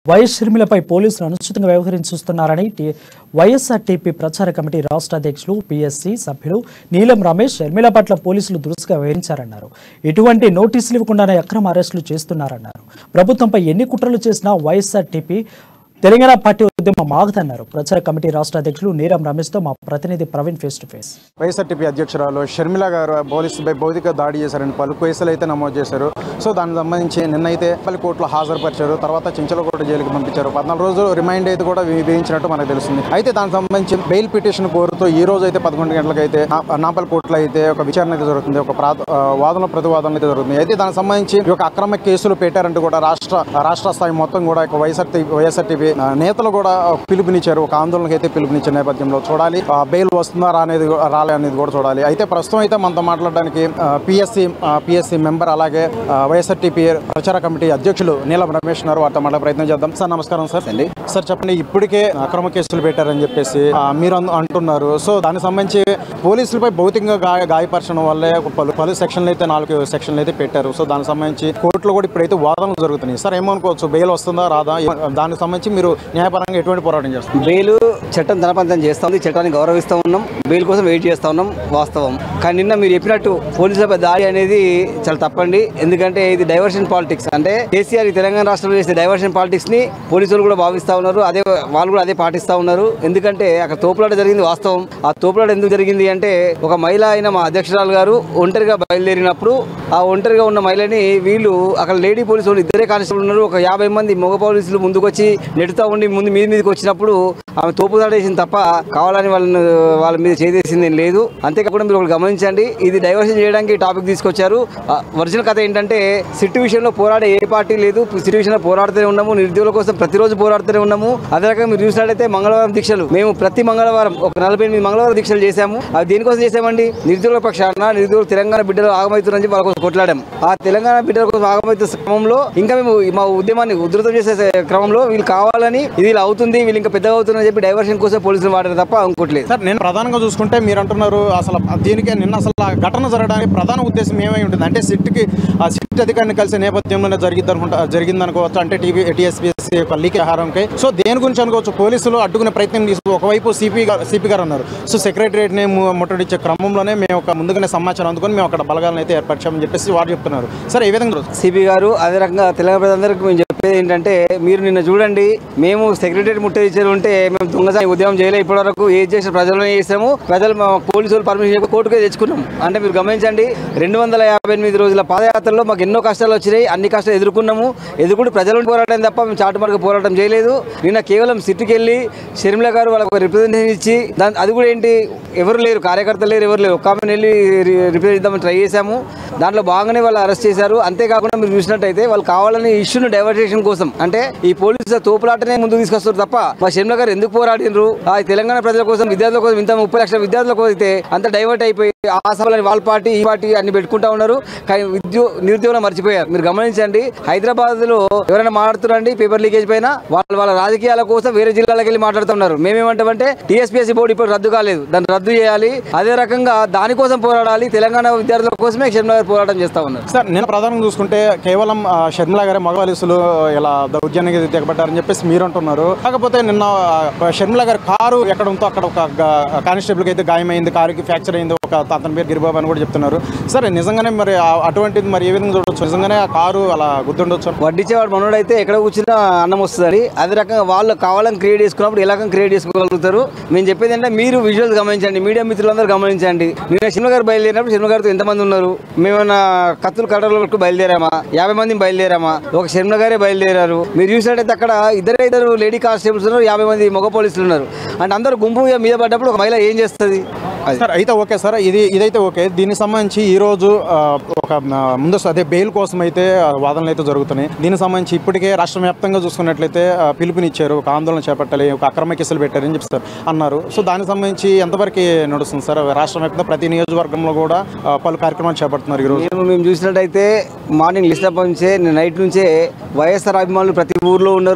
YS షర్మిలపై పోలీసులు అనుచితంగా వ్యవహరించుస్తున్నారని టి- వైఎస్ఆర్టీపీ ప్రచార కమిటీ రాష్ట్ర అధ్యక్షులు పిఎస్సి సభ్యులు నీలం రమేష్ షర్మిల పట్ల పోలీసులు దురుసుగా వ్యవహరించారన్నారు ఎటువంటి నోటీసులు ఇవ్వకుండానే అక్రమ అరెస్టులు చేస్తున్నారన్నారు ప్రభుత్వంపై ఎన్ని కుట్రలు చేసినా వైఎస్ఆర్టీపీ తెలంగాణ పార్టీ ఉద్యమం ఆగదన్నారు ప్రచార కమిటీ రాష్ట్ర అధ్యక్షులు నీలం రమేష్తో మా ప్రతినిధి Praveen face to face YSRTP అధ్యక్షురాలు షర్మిల గారు పోలీసులపై భౌతిక దాడి చేశారని పలు కేసులు అయితే నమోదు చేశారు సో దానికి సంబంధించి నిన్నైతే పల్లి కోర్టులో హాజరుపరిచారు తర్వాత చించలకోట జైలుకి పంపించారు పద్నాలుగు రోజులు రిమైండ్ అయితే కూడా విధించినట్టు మనకు తెలుస్తుంది అయితే దానికి సంబంధించి బెయిల్ పిటిషన్ కోరుతూ ఈ రోజు అయితే పదకొండు గంటలకు అయితే నా- నాంపల్లి కోర్టులో అయితే ఒక విచారణ అయితే జరుగుతుంది ఒక ప్రా ఆ, వాదన ప్రతివాదన అయితే జరుగుతుంది అయితే దానికి సంబంధించి ఈ యొక్క అక్రమ కేసులు పెట్టారంటూ కూడా రాష్ట్ర రాష్ట్ర స్థాయి మొత్తం కూడా ఒక వైఎస్ఆర్టీ వైఎస్ఆర్టీపీ నేతలు కూడా పిలుపునిచ్చారు ఒక ఆందోళనకి అయితే పిలుపునిచ్చిన నేపథ్యంలో చూడాలి ఆ, బెయిల్ వస్తుందా రా అనేది రాలే అనేది కూడా చూడాలి అయితే ప్రస్తుతం అయితే మనతో మాట్లాడడానికి పిఎస్సి పిఎస్సి మెంబర్ అలాగే వైఎస్ఆర్టీపీ ప్రచార కమిటీ అధ్యక్షులు నీలం రమేష్ గారు వారితో మాట్లాడే ప్రయత్నం చేద్దాం సార్ నమస్కారం సార్ అండి సార్ చెప్పండి ఇప్పటికే అక్రమ కేసులు పెట్టారని చెప్పేసి ఆ, మీరు అన్- అంటున్నారు సో దానికి సంబంధించి పోలీసులపై భౌతికంగా గాయ గాయపరచడం వల్లే ఒక పలు పలు సెక్షన్లు అయితే నాలుగు సెక్షన్లు అయితే పెట్టారు సో దానికి సంబంధించి కోర్టులో కూడా ఇప్పుడైతే వాదనలు జరుగుతున్నాయి సార్ ఏమనుకోవచ్చు బెయిల్ వస్తుందా రాదా ఏ- దానికి సంబంధించి మీరు న్యాయపరంగా ఎటువంటి పోరాటం చేస్తారు బెయిల్ చట్టం ధనపంతం చేస్తా ఉంది చట్టాన్ని గౌరవిస్తూ ఉన్నాం బెయిల్ కోసం వెయిట్ చేస్తా ఉన్నాం వాస్తవం కానీ నిన్న మీరు చెప్పినట్టు పోలీసులపై దాడి అనేది చాలా తప్పండి ఎందుకంటే ఇది డైవర్షన్ పాలిటిక్స్ అంటే కేసీఆర్ ఈ తెలంగాణ రాష్ట్రంలో చేసే డైవర్షన్ పాలిటిక్స్ ని పోలీసులు కూడా భావిస్తా ఉన్నారు అదే వాళ్ళు కూడా అదే పాటిస్తా ఉన్నారు ఎందుకంటే అక్కడ తోపులాట జరిగింది వాస్తవం ఆ తోపులాట ఎందుకు జరిగింది అంటే ఒక మహిళ అయిన మా అధ్యక్షురాలు గారు ఒంటరిగా బయలుదేరినప్పుడు ఆ ఒంటరిగా ఉన్న మహిళని వీళ్ళు అక్కడ లేడీ పోలీసులు ఇద్దరే కానిస్టేబుల్ ఉన్నారు ఒక యాభై మంది మగ పోలీసులు ముందుకు వచ్చి నెడుతూ ఉండి ముందు మీద మీదకి వచ్చినప్పుడు ఆమె తోపుదాట వేసింది తప్ప కావాలని వాళ్ళని వాళ్ళ మీద చేసేసింది ఏం లేదు అంతేకాకుండా మీరు ఒకటి గమనించండి ఇది డైవర్షన్ చేయడానికి టాపిక్ తీసుకొచ్చారు ఒరిజినల్ కథ ఏంటంటే సిట్టు విషయంలో పోరాడే ఏ పార్టీ లేదు సిట్టు విషయంలో పోరాడుతూనే ఉన్నాము నిరుద్యోగుల కోసం ప్రతిరోజు పోరాడుతూనే ఉన్నాము అదే రకంగా మీరు చూసినట్లయితే మంగళవారం దీక్షలు మేము ప్రతి మంగళవారం ఒక నలభై ఎనిమిది మంగళవారం దీక్షలు చేశాము అవి దేనికోసం చేశామండి నిరుద్యోగుల పక్షాన నిరుద్యోగులు తెలంగాణ బిడ్డలు ఆగమవుతున్నారని చెప్పి వాళ్ళ కోసం కొట్లాడాం ఆ తెలంగాణ బిడ్డల కోసం ఆగమవుతున్న క్రమంలో ఇంకా మేము మా ఉద్యమాన్ని ఉధృతం చేసే క్రమంలో వీళ్ళు కావాలని ఇది ఇలా అవుతుంది వీళ్ళు ఇంకా పెద్దగా అవుతుందని చెప్పి డైవర్షన్ కోసం పోలీసులు వాడారు తప్ప ఇంకోట్లేదు సార్ నేను ప్రధానంగా చూసుకుంటే మీరు అంటున్నారు అసలు దీనికి నిన్న అసలు ఆ ఘటన జరగడానికి ప్రధాన ఉద్దేశం ఏమై ఉంటుంది అంటే సిట్కి ఆ సిట్ అధికారిని కలిసే నేపథ్యంలోనే జరిగింది అనుకుంటా జరిగింది అనుకోవచ్చు అంటే టీవీ టీఎస్పీఎస్సీ యొక్క లీక్ ఆహారంకి సో దేని గురించి అనుకోవచ్చు పోలీసులు అడ్డుకునే ప్రయత్నం తీసుకు ఒకవైపు సిపి సిపి గారు అన్నారు సో సెక్రటరియట్ని ముట్టడిచ్చే క్రమంలోనే మేము ఒక ముందుగానే సమాచారం అందుకొని మేము అక్కడ బలగాలను అయితే ఏర్పరిచామని చెప్పేసి వారు చెప్తున్నారు సరే ఏ విధంగా చూస్తారు? సిపి గారు అదే రకంగా తెలంగాణ ప్రజలందరికీ మేము చెప్పేది ఏంటంటే మీరు నిన్న చూడండి మేము సెక్రటరీ ముట్టడిచ్చారు ఉంటే మేము దొంగసారి ఉద్యమం చేయలే ఇప్పటి వరకు ఏది చేసిన ప్రజలనే చేసాము ప్రజలు మా పోలీసులు పర్మిషన్ చెప్పి కోర్టుకే తెచ్చుకున్నాం అంటే మీరు గమనించండి రెండు వందల యాభై ఎనిమిది రోజుల పాదయాత్రలో మాకు ఎన్నో కష్టాలు వచ్చినాయి అన్ని కష్టాలు ఎదుర్కొన్నాము ఎదుర్కొంటూ ప్రజలను పోరాటం తప్ప మేము చాటుమార్గ పోరాటం చేయలేదు నిన్న కేవలం సిట్టుకి వెళ్ళి షర్మిల గారు వాళ్ళకి ఒక రిప్రజెంటేషన్ ఇచ్చి దాని అది కూడా ఏంటి ఎవరు లేరు కార్యకర్తలు లేరు ఎవరు లేరు ఒక్క ఆమెను వెళ్ళి రిప్రజెంట్ ఇద్దామని ట్రై చేశాము దాంట్లో బాగానే వాళ్ళు అరెస్ట్ చేశారు అంతేకాకుండా మీరు చూసినట్టయితే వాళ్ళు కావాలని ఇష్యూను డైవర్టేషన్ కోసం అంటే ఈ పోలీసుల తోపులాటనే ముందుకు తీసుకొస్తారు తప్ప మా షర్మిల గారు ఎందుకు పోరాడినరు ఆ తెలంగాణ ప్రజల కోసం విద్యార్థుల కోసం ఇంత ముప్పై లక్షల విద్యార్థుల కోసం అయితే అంత డైవర్ట్ అయిపోయి ఆ సభలని వాళ్ళ పార్టీ ఈ పార్టీ అన్ని పెట్టుకుంటా ఉన్నారు కానీ విద్యు నిరుద్యోగం మర్చిపోయారు మీరు గమనించండి హైదరాబాద్ లో ఎవరైనా మాట్లాడుతున్నారండి పేపర్ లీకేజ్ పైన వాళ్ళ వాళ్ళ రాజకీయాల కోసం వేరే జిల్లాలకు వెళ్ళి మాట్లాడుతున్నారు మేమేమంటామంటే టీఎస్పీఎస్సీ బోర్డు ఇప్పుడు రద్దు కాలేదు దాన్ని రద్దు చేయాలి అదే రకంగా దానికోసం పోరాడాలి తెలంగాణ విద్యార్థుల కోసమే షర్మిల గారు పోరాటం చేస్తా ఉన్నారు సార్ నేను ప్రధానంగా చూసుకుంటే కేవలం ఆ, షర్మిల గారే మగవాలిసులు ఇలా దౌర్జన్యంగా దిగబడ్డారని చెప్పేసి మీరు అంటున్నారు కాకపోతే నిన్న ఆ, షర్మిల గారి కారు ఎక్కడ ఉందో అక్కడ ఒక కానిస్టేబుల్కి అయితే గాయమైంది కారుకి ఫ్రాక్చర్ అయింది ఒక అతని పేరు గిరిబాబు అని కూడా చెప్తున్నారు సరే నిజంగానే మరి ఆ- అటువంటిది మరి ఏ విధంగా చూడొచ్చు నిజంగానే ఆ కారు అలా గుర్తుండొచ్చు వడ్డించేవాడు మనోడైతే ఎక్కడ కూర్చున్నా అన్నం వస్తుంది అదే రకంగా వాళ్ళు కావాలని క్రియేట్ చేసుకున్నప్పుడు ఎలా క్రియేట్ చేసుకోగలుగుతారు మేము చెప్పేది అంటే మీరు విజువల్స్ గమనించండి మీడియా మిత్రులందరూ గమనించండి నిన్న సినిమా గారు బయలుదేరినప్పుడు సినిమా గారితో ఎంతమంది ఉన్నారు మేమన్నా కత్తులు కట్టల వరకు బయలుదేరామా యాభై మంది బయలుదేరామా ఒక శర్మ గారే బయలుదేరారు మీరు చూసినట్టయితే అక్కడ ఇద్దరే ఇద్దరు లేడీ కానిస్టేబుల్స్ ఉన్నారు యాభై మంది మగ పోలీసులు ఉన్నారు అంటే అందరూ గుంపు మీద పడ్డప్పుడు ఒక మహిళ ఏం చేస్తుంది అది సార్ అయితే ఓకే సార్ ఇది ఇదైతే ఓకే దీనికి సంబంధించి ఈ రోజు ఆ, ఒక ఆ, ముందు అదే బెయిల్ కోసం అయితే ఆ, వాదనలు అయితే జరుగుతున్నాయి దీనికి సంబంధించి ఇప్పటికే రాష్ట్ర వ్యాప్తంగా చూసుకున్నట్లయితే ఆ, పిలుపునిచ్చారు ఒక ఆందోళన చేపట్టాలి ఒక అక్రమ కేసులు పెట్టారని చెప్తారు అన్నారు సో దానికి సంబంధించి ఎంతవరకు నడుస్తుంది సార్ రాష్ట్ర వ్యాప్తంగా ప్రతి నియోజకవర్గంలో కూడా ఆ, పలు కార్యక్రమాలు చేపడుతున్నారు ఈరోజు మేము మేము చూసినట్టయితే మార్నింగ్ లిస్ట్ అప్ నుంచే నైట్ నుంచే వైఎస్ఆర్ అభిమానులు ప్రతి ఊర్లో ఉన్నారు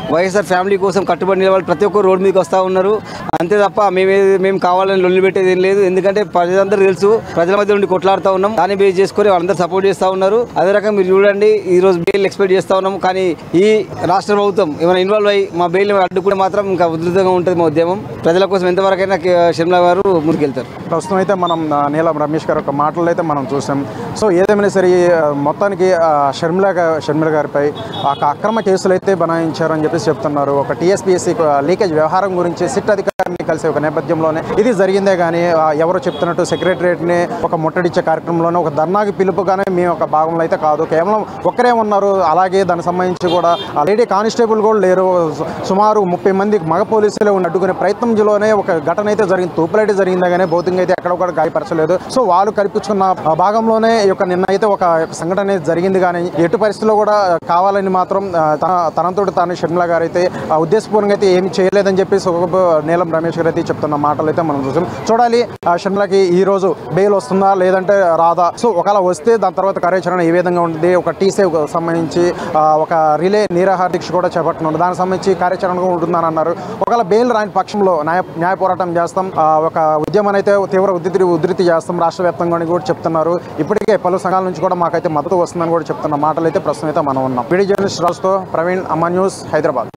వైఎస్ఆర్ ఫ్యామిలీ కోసం కట్టుబడి నిలబడి ప్రతి ఒక్కరు రోడ్డు మీదకి వస్తూ ఉన్నారు అంతే తప్ప మేము మేము కావాలని లొల్లి పెట్టేది ఏం లేదు ఎందుకంటే ప్రజలందరూ తెలుసు ప్రజల మధ్య నుండి కొట్లాడుతూ ఉన్నాం దాన్ని బేస్ చేసుకొని వాళ్ళందరూ సపోర్ట్ చేస్తూ ఉన్నారు అదే రకంగా మీరు చూడండి ఈ రోజు బెయిల్ ఎక్స్పెక్ట్ చేస్తూ ఉన్నాం కానీ ఈ రాష్ట్ర ప్రభుత్వం ఏమైనా ఇన్వాల్వ్ అయ్యి మా బెయిల్ అడ్డుకుంటే మాత్రం ఇంకా ఉధృతంగా ఉంటుంది మా ఉద్యమం ప్రజల కోసం ఎంతవరకైనా కే- షర్మిల గారు ముందుకెళ్తారు ప్రస్తుతం అయితే మనం ఆ, నీలం రమేష్ గారు ఒక మాటలు అయితే మనం చూసాం సో ఏదేమైనా సరే ఈ, ఆ, మొత్తానికి ఆ, షర్మిల గా- షర్మిల గారిపై ఒక అక్రమ కేసులు అయితే బనాయించారని చెప్పేసి చెప్తున్నారు ఒక టీఎస్పీఎస్సీ లీకేజ్ వ్యవహారం గురించి సిట్ అధికారిని కలిసి ఒక నేపథ్యంలోనే ఇది జరిగిందే కానీ ఆ, ఎవరు చెప్తున్నట్టు సెక్రటరియట్ని ఒక ముట్టడిచ్చే కార్యక్రమంలోనే ఒక ధర్నాకి పిలుపుగానే మేము ఒక భాగంలో అయితే కాదు కేవలం ఒక్కరే ఉన్నారు అలాగే దానికి సంబంధించి కూడా ఆ లేడీ కానిస్టేబుల్ కూడా లేరు సు- సుమారు ముప్పై మంది మగ పోలీసులే ఉండి అడ్డుకునే ప్రయత్నంలోనే ఒక ఘటన అయితే జరిగింది తూపులైతే జరిగిందే కానీ భౌతికంగా అయితే ఎక్కడ కూడా గాయపరచలేదు సో వాళ్ళు కల్పించుకున్న ఆ భాగంలోనే ఈ యొక్క నిన్న అయితే ఒక సంఘటన అనేది జరిగింది కానీ ఎటు పరిస్థితుల్లో కూడా కావాలని మాత్రం ఆ, తన తనతో తాను షర్మిల గారు అయితే ఆ, ఉద్దేశపూర్వకంగా అయితే ఏమి చేయలేదని చెప్పేసి ఒక నీలం రమేష్ గారు అయితే చెప్తున్న మాటలు అయితే మనం చూసాం చూడాలి ఆ షర్మిలకి ఈ రోజు బెయిల్ వస్తుందా లేదంటే రాదా సో ఒకవేళ వస్తే దాని తర్వాత కార్యాచరణ ఏ విధంగా ఉంటుంది ఒక టీసేవ్ సంబంధించి ఆ, ఒక రిలే నీరాహార దీక్ష కూడా చేపట్టనుంది దానికి సంబంధించి కార్యాచరణ కూడా ఉంటుందని అన్నారు ఒకవేళ బెయిల్ రాని పక్షంలో న్యాయ న్యాయ పోరాటం చేస్తాం ఆ, ఒక ఉద్యమాన్ని అయితే తీవ్ర ఉధృతి ఉధృతి చేస్తాం రాష్ట్ర వ్యాప్తంగా అని కూడా చెప్తున్నారు ఇప్పటికే పలు సంఘాల నుంచి కూడా మాకైతే మద్దతు వస్తుందని కూడా చెప్తున్న మాటలు అయితే ప్రస్తుతం అయితే మనం ఉన్నాం వీడియో జర్నలిస్ట్ రాజుతో ప్రవీణ్ అమ్మ న్యూస్ హైదరాబాద్